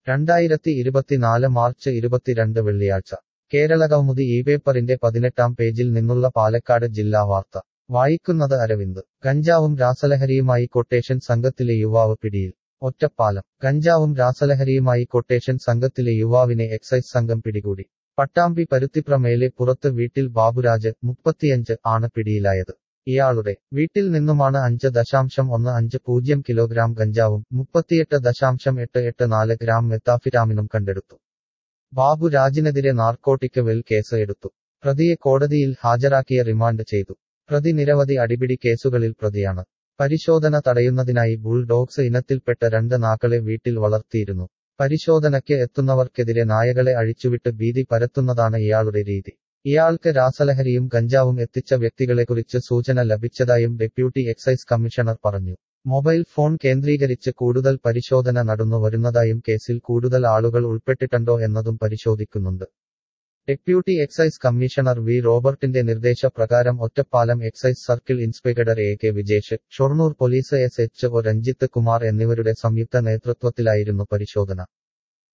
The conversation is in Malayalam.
രണ്ടായിരത്തി ഇരുപത്തിനാല് മാർച്ച് ഇരുപത്തിരണ്ട് വെള്ളിയാഴ്ച കേരളകൗമുദി ഈ പേപ്പറിന്റെ പതിനെട്ടാം പേജിൽ നിന്നുള്ള പാലക്കാട് ജില്ലാ വാർത്ത വായിക്കുന്നത് അരവിന്ദ് ഗഞ്ചാവും രാസലഹരിയുമായി കൊട്ടേഷൻ സംഘത്തിലെ യുവാവ് പിടിയിൽ ഒറ്റപ്പാലം ഗഞ്ചാവും രാസലഹരിയുമായി കൊട്ടേഷൻ സംഘത്തിലെ യുവാവിനെ എക്സൈസ് സംഘം പിടികൂടി പട്ടാമ്പി പരുത്തിപ്രമേലെ പുറത്ത് വീട്ടിൽ ബാബുരാജ് മുപ്പത്തിയഞ്ച് ആണ് പിടിയിലായത് ഇയാളുടെ വീട്ടിൽ നിന്നുമാണ് അഞ്ച് ദശാംശം ഒന്ന് അഞ്ച് പൂജ്യം കിലോഗ്രാം ഗഞ്ചാവും മുപ്പത്തിയെട്ട് ദശാംശം എട്ട് എട്ട് നാല് ഗ്രാം മെത്താഫിറ്റാമിനും കണ്ടെടുത്തു ബാബു രാജിനെതിരെ നാർക്കോട്ടിക് വെൽ കേസ് എടുത്തു പ്രതിയെ കോടതിയിൽ ഹാജരാക്കിയ റിമാൻഡ് ചെയ്തു പ്രതി നിരവധി അടിപിടി കേസുകളിൽ പ്രതിയാണ് പരിശോധന തടയുന്നതിനായി ബുൾഡോഗ്സ് ഇനത്തിൽപ്പെട്ട രണ്ട് നാക്കളെ വീട്ടിൽ വളർത്തിയിരുന്നു പരിശോധനയ്ക്ക് എത്തുന്നവർക്കെതിരെ നായകളെ അഴിച്ചുവിട്ട് ഭീതി പരത്തുന്നതാണ് ഇയാളുടെ രീതി ഇയാൾക്ക് രാസലഹരിയും ഗഞ്ചാവും എത്തിച്ച വ്യക്തികളെക്കുറിച്ച് സൂചന ലഭിച്ചതായും ഡെപ്യൂട്ടി എക്സൈസ് കമ്മീഷണർ പറഞ്ഞു മൊബൈൽ ഫോൺ കേന്ദ്രീകരിച്ച് കൂടുതൽ പരിശോധന നടന്നു വരുന്നതായും കേസിൽ കൂടുതൽ ആളുകൾ ഉൾപ്പെട്ടിട്ടുണ്ടോ എന്നതും പരിശോധിക്കുന്നുണ്ട് ഡെപ്യൂട്ടി എക്സൈസ് കമ്മീഷണർ വി റോബർട്ടിന്റെ നിർദ്ദേശപ്രകാരം Ottapalam excise circle inspector A K Vijesh Shoranur police S H O Ranjith Kumar എന്നിവരുടെ സംയുക്ത നേതൃത്വത്തിലായിരുന്നു പരിശോധന